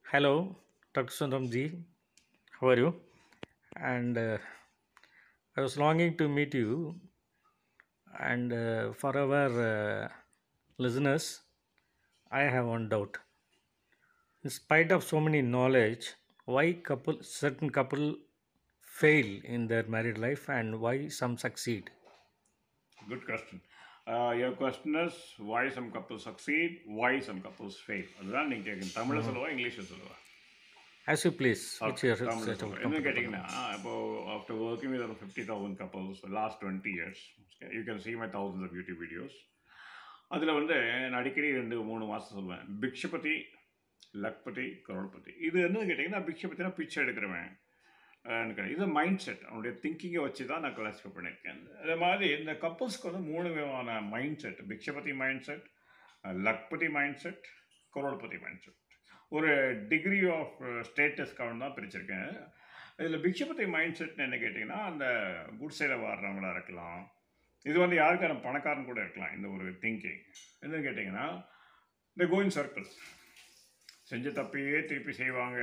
Hello, Dr. Sundram ji. How are you? And uh, I was longing to meet you. And uh, for our uh, listeners, I have one doubt. In spite of so many knowledge, why couple certain couple fail in their married life and why some succeed? Good question. Uh, your question is why some couples succeed, why some couples fail. அதுதான் நீங்கள் கேட்கணும் தமிழில் சொல்லுவா இங்கிலீஷில் சொல்லுவா As you please, which you are தமிழில் set சொல்லுவா of என்ன கேட்டிங்கன்னா இப்போ after working with around fifty thousand couples last twenty years you can see my thousands of YouTube videos அதில் வந்து நான் அடிக்கடி ரெண்டு மூணு மாதம் சொல்லுவேன் பிக்ஷபதி லக்பதி கரோட்பதி இது என்னன்னு கேட்டிங்கன்னா பிக்ஷபதினா பிச்சை எடுக்கிறவன் எனக்கு இது மைண்ட் செட் அவனுடைய திங்கிங்கை வச்சு தான் நான் கிளாஸிஃபை பண்ணியிருக்கேன் அதே மாதிரி இந்த கப்பல்ஸ்க்கு வந்து மூணு விதமான மைண்ட் செட் பிக்ஷபதி மைண்ட் செட் லக்பதி மைண்ட் செட் கரோட்பதி மைண்ட் செட் ஒரு டிகிரி ஆஃப் ஸ்டேட்டஸ்க்காக தான் பிரிச்சிருக்கேன் இதில் பிக்ஷபதி மைண்ட் செட்னு என்ன கேட்டிங்கன்னா அந்த குட்சையில் வாடுறவங்களா இருக்கலாம் இது வந்து யாருக்கான பணக்காரன் கூட இருக்கலாம் இந்த ஒரு திங்கிங் என்னன்னு கேட்டிங்கன்னா இந்த கோயின் சர்க்கிள் செஞ்ச தப்பையே திருப்பி செய்வாங்க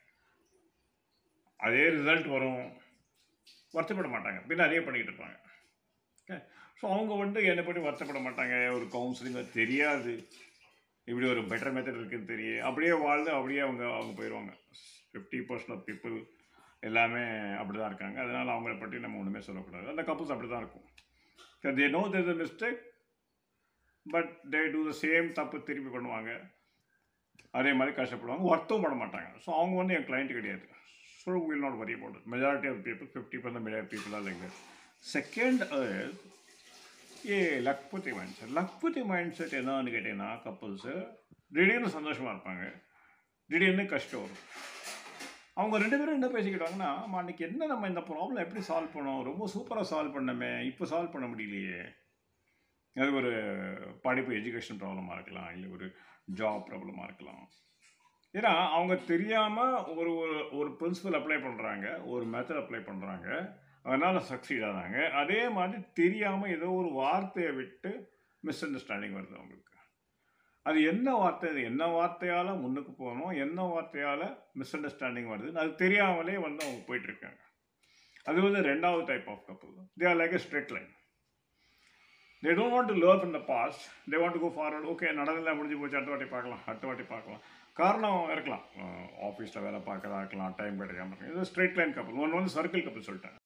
அதே ரிசல்ட் வரும் வருத்தப்பட மாட்டாங்க பின்ன அதே பண்ணிக்கிட்டு இருப்பாங்க ஓகே ஸோ அவங்க வந்து என்னை பற்றி வருத்தப்பட மாட்டாங்க ஒரு கவுன்சிலிங் தெரியாது இப்படி ஒரு பெட்டர் மெத்தட் இருக்குன்னு தெரியும் அப்படியே வாழ்ந்து அப்படியே அவங்க அவங்க போயிடுவாங்க ஃபிஃப்டி பர்சன்ட் ஆஃப் பீப்புள் எல்லாமே அப்படி தான் இருக்காங்க அதனால் அவங்கள பற்றி நம்ம ஒன்றுமே சொல்லக்கூடாது அந்த கப்புள்ஸ் அப்படி தான் இருக்கும் they know there the mistake but they do the same தப்பு திருப்பி பண்ணுவாங்க அதே மாதிரி கஷ்டப்படுவாங்க ஒர்த்தும் பண்ண மாட்டாங்க ஸோ அவங்க வந்து என் கிளைண்ட் கிடையாது so will not worry about majority of people fifty percent majority people are like that second a லக்பதி மைண்ட் செட் லக்பதி மைண்ட் செட் என்னன்னு கேட்டிங்கன்னா கப்புள்ஸு திடீர்னு சந்தோஷமாக இருப்பாங்க திடீர்னு கஷ்டம் வரும் அவங்க ரெண்டு பேரும் என்ன பேசிக்கிட்டாங்கன்னா "அம்மா, அன்னைக்கு என்ன நம்ம இந்த ப்ராப்ளம் எப்படி சால்வ் பண்ணோம் ரொம்ப சூப்பராக சால்வ் பண்ணமே இப்போ சால்வ் பண்ண முடியலையே அது ஒரு படிப்பு எஜுகேஷன் ப்ராப்ளமாக இருக்கலாம் இல்லை ஒரு ஜாப் ப்ராப்ளமாக இருக்கலாம் ஏன்னா அவங்க தெரியாமல் ஒரு ஒரு ஒரு பிரின்சிபல் அப்ளை பண்ணுறாங்க ஒரு மெத்தட் அப்ளை பண்ணுறாங்க அதனால் சக்சீட் ஆனாங்க அதே மாதிரி தெரியாமல் ஏதோ ஒரு வார்த்தையை விட்டு மிஸ் அண்டர்ஸ்டாண்டிங் வருது அவங்களுக்கு அது என்ன வார்த்தை இது என்ன வார்த்தையால் முன்னுக்கு போகணும் என்ன வார்த்தையால் மிஸ் அண்டர்ஸ்டாண்டிங் வருது அது தெரியாமலே வந்து அவங்க போயிட்டுருக்காங்க அது வந்து ரெண்டாவது type of couple they are like a straight line they don't want to learn from the past they want to go forward okay நடந்தெல்லாம் முடிஞ்சு போச்சு அடுத்த வாட்டி பார்க்கலாம் அடுத்த வாட்டி பார்க்கலாம் காரணம் இருக்கலாம் ஆஃபீஸில் வேலை பார்க்கறதா இருக்கலாம் டைம் கிடைக்காம இருக்கலாம் இது ஸ்ட்ரெயிட் லைன் கப்பல் ஒன்று வந்து சர்க்கிள் கப்பல் சொல்லிட்டேன்